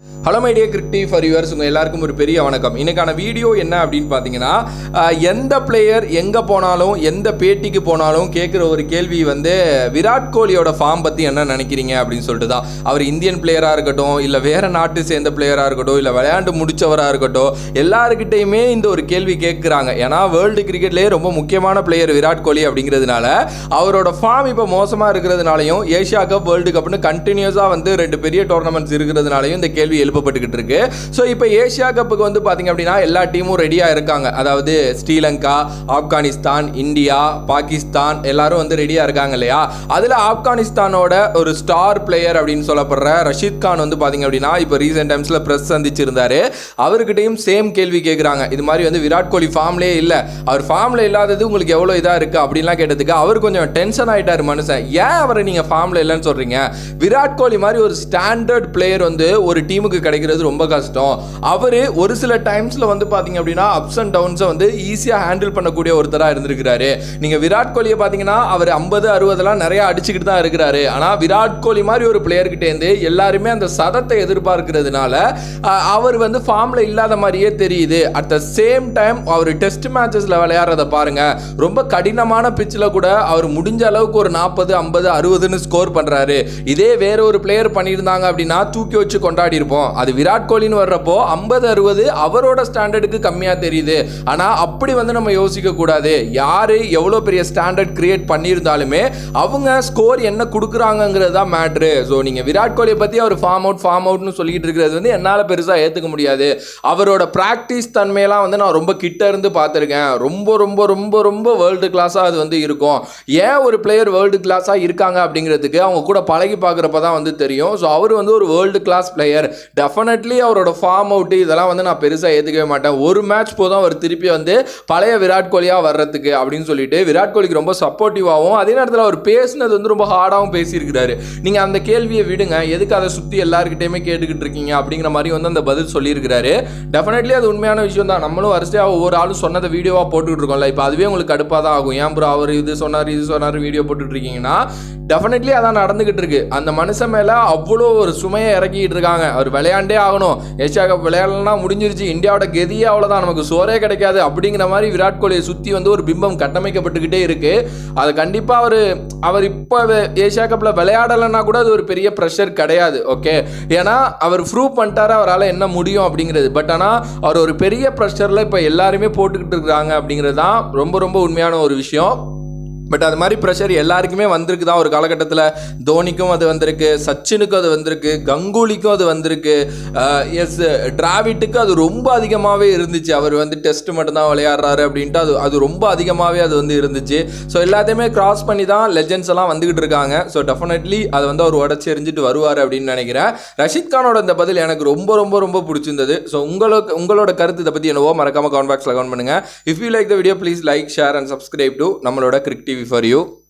hello my dear cricket for yours உங்கள் எல்லாருக்கும் ஒரு பெரிய வணக்கம் இன்னைக்கான வீடியோ என்ன அப்படின்னு பார்த்தீங்கன்னா அஹ், எந்த பிளேயர் எங்கே போனாலும் எந்த பேட்டிக்கு போனாலும் கேட்குற ஒரு கேள்வி வந்து விராட் கோலியோட ஃபார்ம் பற்றி என்ன நினைக்கிறீங்க அப்படின்னு சொல்லிட்டு தான் அவர் இந்தியன் பிளேயராக இருக்கட்டும் இல்லை வேறு நாட்டு சேர்ந்த பிளேயராக இருக்கட்டும் இல்லை விளையாண்டு முடிச்சவராக இருக்கட்டும் எல்லாருக்கிட்டையுமே இந்த ஒரு கேள்வி கேட்குறாங்க ஏன்னா வேர்ல்டு கிரிக்கெட்லேயே ரொம்ப முக்கியமான பிளேயர் விராட் கோலி அப்படிங்கிறதுனால அவரோட ஃபார்ம் இப்போ மோசமாக இருக்கிறதுனாலையும் ஏஷியா கப் வேர்ல்டு கப்னு கண்டினியூஸாக வந்து ரெண்டு பெரிய டோர்னமெண்ட்ஸ் இருக்கிறதுனாலையும் இந்த கேள்வி எழுப்பப்பட்டுக்கிட்டு இருக்கு ஸோ இப்போ ஏஷியா கப்புக்கு வந்து பார்த்தீங்க அப்படின்னா எல்லா டீமும் ரெடியாக இருக்காங்க அதாவது ஸ்ரீலங்கா ஆப்கானிஸ்தான் இந்தியா பாகிஸ்தான் எல்லாரும் வந்து ரெடியாக இருக்காங்க இல்லையா அதில் ஆப்கானிஸ்தானோட ஒரு ஸ்டார் பிளேயர் அப்படின்னு சொல்லப்படுற ரஷீத் கான் வந்து பார்த்தீங்க அப்படின்னா இப்போ ரீசெண்ட் டைம்ஸில் ப்ரெஸ் சந்திச்சிருந்தாரு அவர்கிட்டயும் சேம் கேள்வி கேட்குறாங்க இது மாதிரி வந்து விராட் கோலி ஃபார்ம்லேயே இல்லை அவர் ஃபார்மில் இல்லாதது உங்களுக்கு எவ்வளோ இதாக இருக்குது அப்படின்லாம் கேட்டதுக்கு அவர் கொஞ்சம் டென்ஷன் ஆகிட்டார் மனுஷன் ஏன் அவரை நீங்கள் ஃபார்மில் இல்லைன்னு சொல்கிறீங்க விராட் கோலி மாதிரி ஒரு ஸ்டாண்டர்ட் பிளேயர் வந்து ஒரு டீமுக்கு கிடைக்கிறது ரொம்ப கஷ்டம் அவர் ஒரு சில டைம்ஸில் வந்து பார்த்தீங்க அப்படின்னா அப்ஸ் அண்ட் டவுன்ஸை வந்து ஈஸியாக ஹேண்டில் பண்ணக்கூடிய ஒருத்தராக இருந்திருக்கிறாரு நீங்கள் விராட் கோலியை பார்த்தீங்கன்னா அவர் ஐம்பது அறுபதெல்லாம் நிறைய அடிச்சுக்கிட்டு தான் இருக்கிறாரு ஆனால் விராட் கோலி மாதிரி ஒரு பிளேயர்கிட்டேருந்து எல்லாருமே அந்த சதத்தை எதிர்பார்க்கிறதுனால அஹ், அவர் வந்து ஃபார்மில் இல்லாத மாதிரியே தெரியுது அட் த சேம் டைம் அவர் டெஸ்ட் மேட்சஸில் விளையாடுறத பாருங்க ரொம்ப கடினமான பிச்சில் கூட அவர் முடிஞ்ச அளவுக்கு ஒரு நாற்பது ஐம்பது அறுபதுன்னு ஸ்கோர் பண்ணுறாரு இதே வேற ஒரு பிளேயர் பண்ணியிருந்தாங்க அப்படின்னா தூக்கி வச்சு கொண்டாடி இருப்போம் அது விராட் கோலின்னு வர்றப்போ ஐம்பது அறுபது அவரோட ஸ்டாண்டர்டுக்கு கம்மியாக தெரியுது ஆனால் அப்படி வந்து நம்ம யோசிக்க கூடாது யார் எவ்வளோ பெரிய ஸ்டாண்டர்ட் கிரியேட் பண்ணியிருந்தாலுமே அவங்க ஸ்கோர் என்ன கொடுக்குறாங்கங்கிறது தான் மேட்ரு ஸோ நீங்கள் விராட் கோலியை பற்றி அவர் ஃபார்ம் அவுட் ஃபார்ம் அவுட்னு சொல்லிட்டு இருக்கிறது வந்து என்னால் பெருசாக ஏற்றுக்க முடியாது அவரோட ப்ராக்டிஸ் தன்மையெல்லாம் வந்து நான் ரொம்ப கிட்ட இருந்து பார்த்துருக்கேன் ரொம்ப ரொம்ப ரொம்ப ரொம்ப வேர்ல்டு கிளாஸாக அது வந்து இருக்கும் ஏன் ஒரு பிளேயர் வேர்ல்டு கிளாஸாக இருக்காங்க அப்படிங்கிறதுக்கு அவங்க கூட பழகி பார்க்குறப்ப தான் வந்து தெரியும் ஸோ அவர் வந்து ஒரு வேர்ல்டு கிளாஸ் பிளேயர் டெஃபினெட்லி அவரோட ஃபார்ம் அவுட்டு இதெல்லாம் வந்து நான் பெருசாக ஏற்றுக்கவே மாட்டேன் ஒரு மேட்ச் போதும் அவர் திருப்பி வந்து பழைய விராட் கோலியாக வர்றதுக்கு அப்படின்னு சொல்லிட்டு விராட் கோலிக்கு ரொம்ப சப்போர்ட்டிவாகவும் அதே நேரத்தில் அவர் பேசினது வந்து ரொம்ப ஹார்டாகவும் பேசியிருக்கிறாரு நீங்கள் அந்த கேள்வியை விடுங்க எதுக்கு அதை சுற்றி எல்லாருக்கிட்டையுமே கேட்டுக்கிட்டு இருக்கீங்க அப்படிங்கிற மாதிரி வந்து அந்த பதில் சொல்லியிருக்கிறாரு டெஃபினெட்லி அது உண்மையான விஷயம் தான் நம்மளும் வரிசையாக ஒவ்வொரு ஆளும் சொன்னதை வீடியோவாக போட்டுக்கிட்டு இருக்கோம்ல இப்போ அதுவே உங்களுக்கு கடுப்பாக தான் ஆகும் ஏன் ப்ரோ அவர் இது சொன்னார் இது சொன்னார் வீடியோ போட்டுட்டு இருக்கீங்கன்னா டெஃபினெட்லி அதான் நடந்துகிட்டு இருக்கு அந்த மனுஷன் மேலே அவ்வளோ ஒரு சுமையை இறக்கிட்டு இருக்காங்க அவர் விளையாண்டே ஆகணும் ஏஷியா கப் விளையாடலன்னா முடிஞ்சிருச்சு இந்தியாவோட கெதியே அவ்வளோதான் நமக்கு சோறே கிடைக்காது அப்படிங்கிற மாதிரி விராட் கோலியை சுற்றி வந்து ஒரு பிம்பம் கட்டமைக்கப்பட்டுக்கிட்டே இருக்கு அது கண்டிப்பாக அவர் அவர் இப்போ ஏஷியா கப்பில் விளையாடலைன்னா கூட அது ஒரு பெரிய ப்ரெஷர் கிடையாது ஓகே ஏன்னா அவர் ப்ரூவ் பண்ணிட்டாரு அவரால் என்ன முடியும் அப்படிங்கிறது பட் ஆனால் அவர் ஒரு பெரிய ப்ரெஷரில் இப்போ எல்லாருமே போட்டுக்கிட்டு இருக்காங்க அப்படிங்கிறது தான் ரொம்ப ரொம்ப உண்மையான ஒரு விஷயம் பட் அது மாதிரி ப்ரெஷர் எல்லாருக்குமே வந்திருக்கு தான் ஒரு காலகட்டத்தில் தோனிக்கும் அது வந்திருக்கு சச்சினுக்கும் அது வந்திருக்கு கங்குலிக்கும் அது வந்திருக்கு எஸ் டிராவிட்டுக்கு அது ரொம்ப அதிகமாகவே இருந்துச்சு அவர் வந்து டெஸ்ட் மட்டும்தான் விளையாடுறாரு அப்படின்ட்டு அது அது ரொம்ப அதிகமாகவே அது வந்து இருந்துச்சு ஸோ எல்லாத்தையுமே கிராஸ் பண்ணி தான் லெஜெண்ட்ஸ் எல்லாம் வந்துகிட்டு இருக்காங்க ஸோ டெஃபினெட்லி அதை வந்து அவர் உடச்சி எறிஞ்சிட்டு வருவார் அப்படின்னு நினைக்கிறேன் ரஷித் கானோட இந்த பதில் எனக்கு ரொம்ப ரொம்ப ரொம்ப பிடிச்சிருந்தது ஸோ உங்களுக்கு உங்களோட கருத்து இதை பற்றி என்னவோ மறக்காம கமெண்ட் பாக்ஸில் கமெண்ட் பண்ணுங்க if you like the video please like share and subscribe to நம்மளோட கிரிக் டிவி ஃபார் யூ